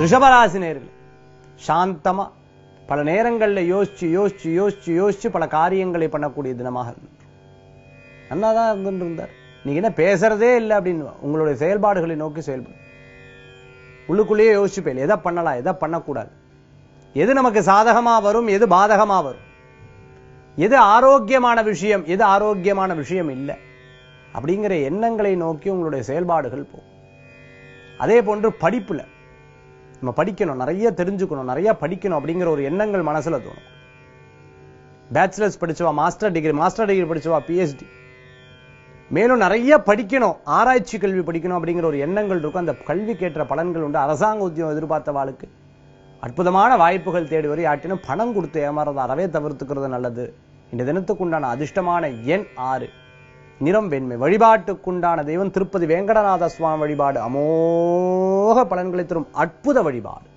ரிஷபராசி நேர்கள் சாந்தமா பல நேரங்கள்ல யோசிச்சு யோசிச்சு யோசிச்சு யோசிச்சு பல காரியங்களை பண்ணக்கூடிய தினமாக இருந்தது நல்லாதான் இருந்துட்டு இருந்தார் நீங்க என்ன பேசுறதே இல்லை அப்படின்னு உங்களுடைய செயல்பாடுகளை நோக்கி செயல்படும் உள்ளுக்குள்ளேயே யோசிச்சு போயில எதை பண்ணலாம் எதை பண்ணக்கூடாது எது நமக்கு சாதகமா வரும் எது பாதகமா வரும் எது ஆரோக்கியமான விஷயம் எது ஆரோக்கியமான விஷயம் இல்லை அப்படிங்கிற எண்ணங்களை நோக்கி உங்களுடைய செயல்பாடுகள் போகும் அதே போன்று படிப்புல நம்ம படிக்கணும் நிறைய தெரிஞ்சுக்கணும் நிறைய படிக்கணும் அப்படிங்கிற ஒரு எண்ணங்கள் மனசுல தோணும் பேச்சுலர்ஸ் படிச்சவா மாஸ்டர் டிகிரி மாஸ்டர் டிகிரி படிச்சவா பிஹெச்டி மேலும் நிறைய படிக்கணும் ஆராய்ச்சி கல்வி படிக்கணும் அப்படிங்கிற ஒரு எண்ணங்கள் இருக்கும் அந்த கல்விக்கேற்ற பலன்கள் உண்டு அரசாங்க உத்தியோகம் எதிர்பார்த்த வாழ்க்கை அற்புதமான வாய்ப்புகள் தேடி வரை ஆட்டினும் பணம் கொடுத்து ஏமாறதை அறவே தவிர்த்துக்கிறது நல்லது இந்த தினத்துக்குண்டான அதிர்ஷ்டமான எண் ஆறு நிறம் வெண்மை வழிபாட்டுக்குண்டான தெய்வம் திருப்பதி வேங்கடநாத சுவாமி வழிபாடு அமோக பலன்களை தரும் அற்புத வழிபாடு